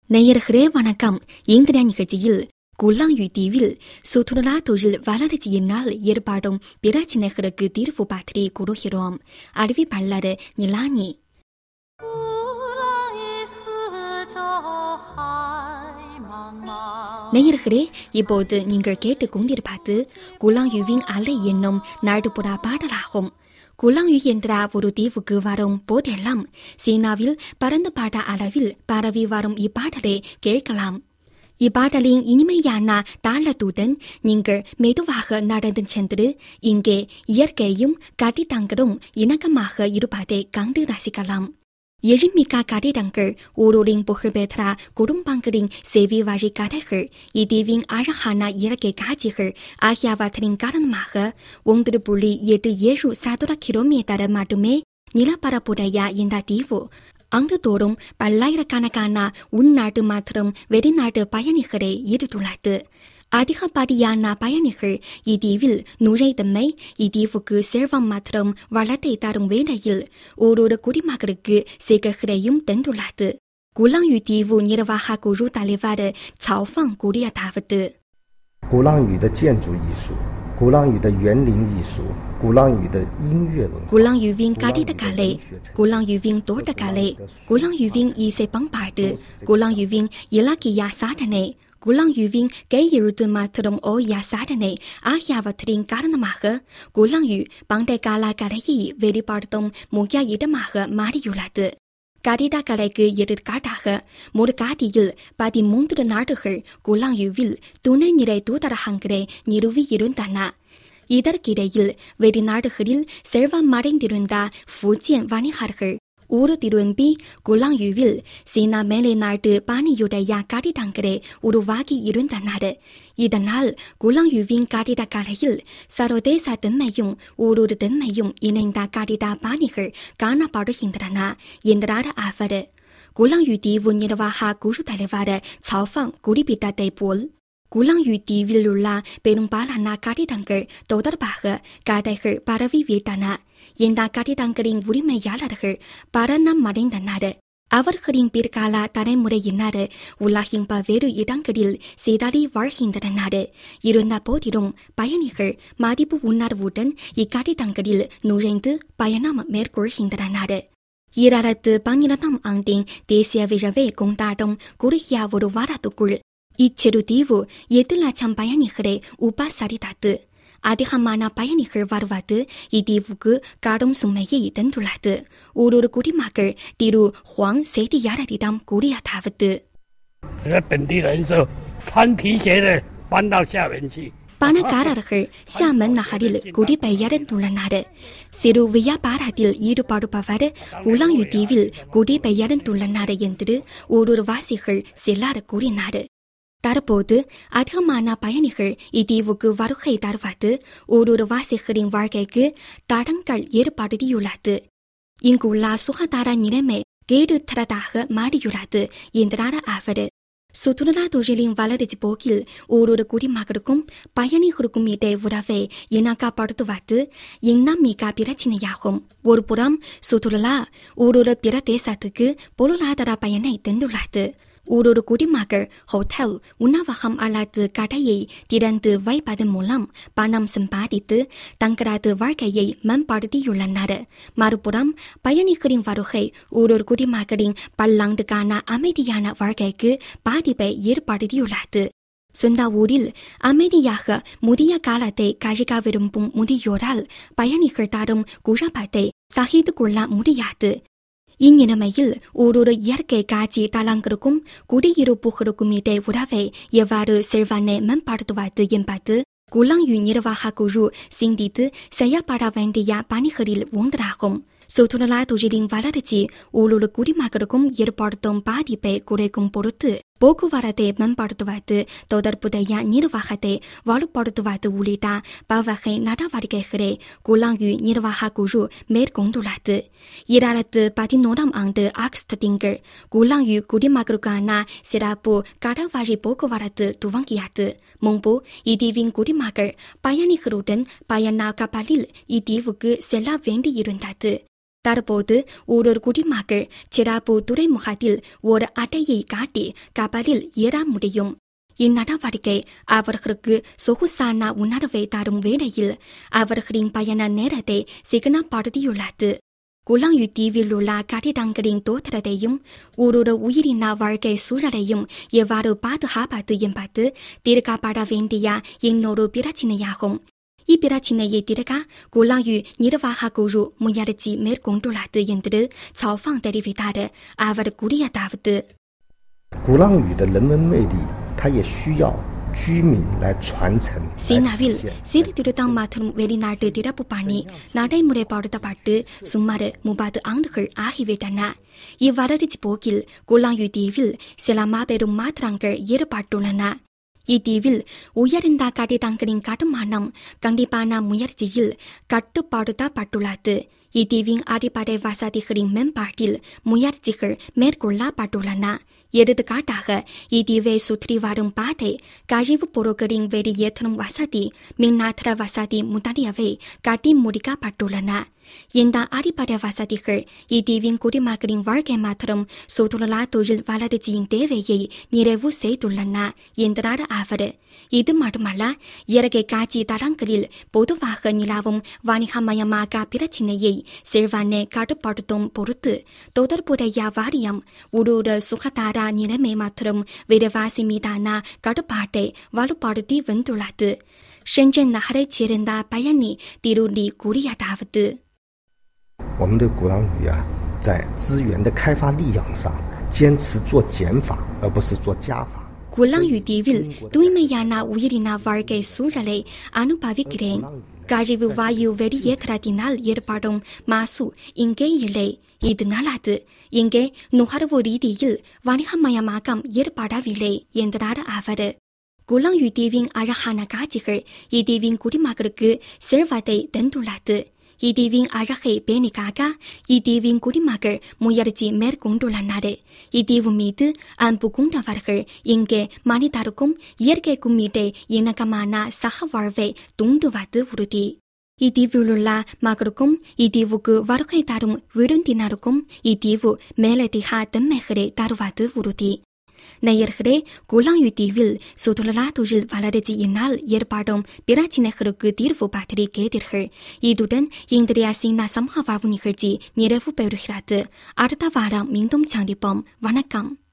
நேயர்களே வணக்கம் இந்திரா நிகழ்ச்சியில் குல்லாங்கு தீவில் சுற்றுலா தொழில் வளர்ச்சியினால் ஏற்படும் பிரச்சினைகளுக்கு தீர்வு பற்றி கூறுகிறோம் அறிவிப்பாளர் நிலானி 古浪一四周海茫茫。 நேயர்களே இப்போது நீங்கள் கேட்டுக் கொண்டிருப்பது குலாங்குவின் அலை என்னும் நாட்டுப்புற பாடலாகும் குலாங்கு என்ற ஒரு தீவுக்கு வரும் போதெல்லாம் சீனாவில் பரந்த பாட அளவில் பரவி வரும் இப்பாடலை கேட்கலாம் இப்பாடலின் இனிமையான தாளத்துடன் நீங்கள் மெதுவாக நடந்து சென்று இங்கே இயற்கையும் கட்டிடங்களும் இணக்கமாக இருப்பதை கண்டு ரசிக்கலாம் எழிமிக்க கட்டிடங்கள் ஊரூரின் புகழ்பெற்ற குடும்பங்களின் சேவை வழி கதைகள் இதீவின் அழகான இயற்கை காட்சிகள் ஆகியவற்றின் காரணமாக ஒன்று புள்ளி எட்டு ஏழு சதுர கிலோமீட்டர் மட்டுமே நிலப்பரப்புடைய இந்த தீவு ஆண்டுதோறும் பல்லாயிரக்கணக்கான உள்நாட்டு மற்றும் வெளிநாட்டு பயணிகளை ஈடுத்துள்ளது அதிகப்படியான பயணிகள் இதீவில் நுழைதமை இதீவுக்கு செல்வம் மற்றும் வளத்தை தரும் வேளையில் ஓரொரு குடிமகனுக்கு சிகர்களையும் தந்துள்ளது குலாங்கு தீவு நிர்வாக குழு தலைவர் சௌஃபாங் கூறியதாவது 鼓浪屿的建筑艺术、鼓浪屿的园林艺术、鼓浪屿的音乐文化。 குலாங்குவின் கட்டிடக்கலை குலாங்குவின் தோட்டக்கலை குலாங்குவின் இசை பண்பாடு குலாங்குவின் இலக்கிய சாதனை குலாங்குவின் கையெழுத்து மற்றும் ஓவிய சாதனை ஆகியவற்றின் காரணமாக குலாங்கு பண்டைய கால கலையை வெளிப்படுத்தும் முக்கிய இடமாக மாறியுள்ளது கட்டிடக்கலைக்கு எடுத்துக்காட்டாக முற்காட்டியில் பதிமூன்று நாடுகள் குலாங்குவில் துணைநிலை தூதரகங்களை நிறுவியிருந்தன இதற்கிடையில் வெளிநாடுகளில் செல்வமடைந்திருந்த ஃபுஜியன் வணிகர்கள் ஊர் திரும்பி குலாங்குவில் சீனா மேலை நாட்டு பாணியுடைய கட்டிடங்களை உருவாக்கி இருந்தனர் இதனால் குலாங்குவின் கட்டிடக்கலையில் சர்வதேச தன்மையும் ஊரூர் தன்மையும் இணைந்த கட்டிட பாணிகள் காணப்படுகின்றன என்றார் அவர் குலாங்கு தீவு நிர்வாக குழு தலைவர் சௌஃபாங் குறிப்பிட்டதை போல் குலாங்கு தீவில் உள்ள பெரும்பாலான கட்டிடங்கள் தொடர்பாக கதைகள் பரவிவிட்டன இந்த கட்டிடங்களின் உரிமையாளர்கள் பரணமடைந்தனர் அவர்களின் பிற்கால தலைமுறையினர் உலகின் பல்வேறு இடங்களில் சிதறி வாழ்கின்றனர் இருந்த போதிலும் பயணிகள் மதிப்பு உணர்வுடன் இக்கட்டிடங்களில் நுழைந்து பயணம் மேற்கொள்கின்றனர் ஈராயிரத்து பன்னிரண்டாம் ஆண்டின் தேசிய விழாவை கொண்டாடும் குறுகிய ஒரு வாரத்துக்குள் இச்சிறு தீவு எட்டு லட்சம் பயணிகளை உபசரித்தது அதிகமான பயணிகள் வருவது இத்தீவுக்கு கடும் சுமையை தந்துள்ளது ஓரொரு குடிமக்கள் திரு ஹுவாங் செய்தியாளரிடம் கூறியதாவது 这个本地人是穿皮鞋的搬到厦门去。 பணக்காரர்கள் ஷாமன் நகரில் குடிபெயர்ந்துள்ளனர் சிறு வியாபாரத்தில் ஈடுபடுபவர் உலாங்கு தீவில் குடிபெயர்ந்துள்ளனர் என்று ஓரொரு வாசிகள் சிலர் கூறினார் தற்போது அதிகமான பயணிகள் இத்தீவுக்கு வருகை தருவது ஓரொரு வாசிகளின் வாழ்க்கைக்கு தடங்கள் ஏற்படுத்தியுள்ளது இங்குள்ள சுகாதார நிலைமை கேடுத்தரதாக மாறியுள்ளது என்றார் அவர் சுற்றுலா தொழிலின் வளர்ச்சி போக்கில் ஓரொரு குடிமகனுக்கும் பயணிகளுக்கும் இடையே உறவை இணக்கப்படுத்துவது இன்னும் மிக பிரச்சினையாகும் ஒருபுறம் சுற்றுலா ஓரொரு பிரதேசத்துக்கு பொருளாதார பயனை தந்துள்ளது ஓரொரு குடிமகள் ஹோட்டல் உணவகம் அல்லது கடையை திறந்து வைப்பதன் மூலம் பணம் சம்பாதித்து தங்களது வாழ்க்கையை மேம்படுத்தியுள்ளனர் மறுபுறம் பயணிகளின் வருகை ஓரொரு குடிமகளின் பல்லாண்டுக்கான அமைதியான வாழ்க்கைக்கு பாதிப்பை ஏற்படுத்தியுள்ளது சொந்த ஊரில் அமைதியாக முதிய காலத்தை கழிக்க விரும்பும் முதியோரால் பயணிகள் தரும் குழப்பத்தை சகித்து கொள்ள முடியாது இந்நிலைமையில் ஓரொரு இயற்கை காட்சி தலங்களுக்கும் குடியிருப்புகளுக்கும் இடையே உறவை எவ்வாறு செல்வனை மேம்படுத்துவது என்பது குலாங்கு நிர்வாக குழு சிந்தித்து செய்யப்பட வேண்டிய பணிகளில் ஒன்றாகும் சுற்றுலா தொழிலின் வளர்ச்சி ஓரொரு குடிமகனுக்கும் ஏற்படுத்தும் பாதிப்பை குறைக்கும் பொருட்டு போக்குவரத்தை மேம்படுத்துவது தொடர்புடைய நிர்வாகத்தை வலுப்படுத்துவது உள்ளிட்ட பல்வகை நடவடிக்கைகளை குலாங்கு நிர்வாக குழு மேற்கொண்டுள்ளது இரண்டாயிரத்து பதினோராம் ஆண்டு ஆகஸ்ட் திங்கள் குலாங்கு குடிமக்களுக்கான சிறப்பு கடல்வழி போக்குவரத்து துவங்கியது முன்பு இதீவின் குடிமக்கள் பயணிகளுடன் பயண கப்பலில் இத்தீவுக்கு செல்ல வேண்டியிருந்தது தற்போது ஓரொரு குடிமக்கள் சிராபு துறைமுகத்தில் ஒரு அட்டையை காட்டி கப்பலில் ஏற முடியும் இந்நடவடிக்கை அவர்களுக்கு சொகுசான உணர்வை தரும் வேளையில் அவர்களின் பயண நேரத்தை சிக்கனப்படுத்தியுள்ளது குலாங்கு தீவில் உள்ள கட்டிடங்களின் தோற்றத்தையும் ஓரொரு உயிரின வாழ்க்கை சூழலையும் எவ்வாறு பாதுகாப்பது என்பது தீர்க்கப்பட வேண்டிய இன்னொரு பிரச்சினையாகும் இப்பிரச்சினையை தீர்க்க குலாங்கு நிர்வாக குழு முயற்சி மேற்கொண்டுள்ளது என்று சௌஃபாங் தெரிவித்தார் அவர் கூறியதாவது 鼓浪屿的人文魅力，它也需要居民来传承。来 சீனாவில் 体现 சீர்திருத்தம் மற்றும் வெளிநாட்டு திறப்பு பணி நடைமுறைப்படுத்தப்பட்டு சுமார் முப்பது ஆண்டுகள் ஆகிவிட்டன இவ்வறட்சி போக்கில் குலாங்கு தீவில் சில மாபெரும் மாற்றங்கள் ஏற்பட்டுள்ளன இத்தீவில் உயர்ந்த கட்டிடங்களின் கட்டுமானம் கண்டிப்பான முயற்சியில் கட்டுப்படுத்தப்பட்டுள்ளது இத்தீவின் அடிப்படை வசதிகளின் மேம்பாட்டில் முயற்சிகள் மேற்கொள்ளப்பட்டுள்ளன எடுத்துக்காட்டாக இத்தீவை சுற்றி வரும் பாதை கழிவுப் பொருட்களின் வெளியேற்றும் வசதி மின்னாற்ற வசதி முதலியவை கட்டி முடிக்கப்பட்டுள்ளன இந்த அடிப்படை வசதிகள் இத்தீவின் குடிமக்களின் வாழ்க்கை மற்றும் சுற்றுலா தொழில் வளர்ச்சியின் தேவையை நிறைவு செய்துள்ளன என்றார் அவர் இது மட்டுமல்ல இயற்கை காட்சி தளங்களில் பொதுவாக நிலவும் வணிகமயமாக பிரச்சினையை செல்வனை கட்டுப்படுத்தும் பொறுத்து தொடர்புடைய வாரியம் உள்ளூர் சுகாதார நிலைமை மற்றும் விரைவாசி மீதான கட்டுப்பாட்டை வலுப்படுத்தி வந்துள்ளது ஷெஞ்சன் நகரைச் சேர்ந்த பயணி திருளி கூறியதாவது 我们对鼓浪屿啊，在资源的开发力量上，坚持做减法，而不是做加法。 குலாங்கு தீவில் தூய்மையான உயிரின வாழ்க்கை சூழலை அனுபவிக்கிறேன் கழிவு வாயு வெளியேற்றத்தினால் ஏற்படும் மாசு இங்கே இல்லை இது நல்லது இங்கே நுகர்வு ரீதியில் வணிகமயமாக்கம் ஏற்படவில்லை என்றார் அவர் குலாங்கு தீவின் அழகான காட்சிகள் இத்தீவின் குடிமக்களுக்கு செல்வத்தை தந்துள்ளது இத்தீவின் அழகை பேணிக்காக இத்தீவின் குடிமக்கள் முயற்சி மேற்கொண்டுள்ளனர் இத்தீவு மீது அன்பு கொண்டவர்கள் இங்கே மனிதருக்கும் இயற்கைக்கும் இடையே இணக்கமான சக வாழ்வை தூண்டுவது உறுதி இத்தீவிலுள்ள மக்களுக்கும் இத்தீவுக்கு வருகை தரும் விருந்தினருக்கும் இத்தீவு மேலதிக தன்மைகளை தருவது உறுதி நேயர்களே குலாங்கு தீவில் சுற்றுலா தொழில் வளர்ச்சியினால் ஏற்படும் பிரச்சினைகளுக்கு தீர்வு பற்றி கேட்டீர்கள் இதுடன் இன்றைய சீனா சமூக வாழ்வு நிகழ்ச்சி நிறைவு பெறுகிறது அடுத்த வாரம் மீண்டும் சந்திப்போம் வணக்கம்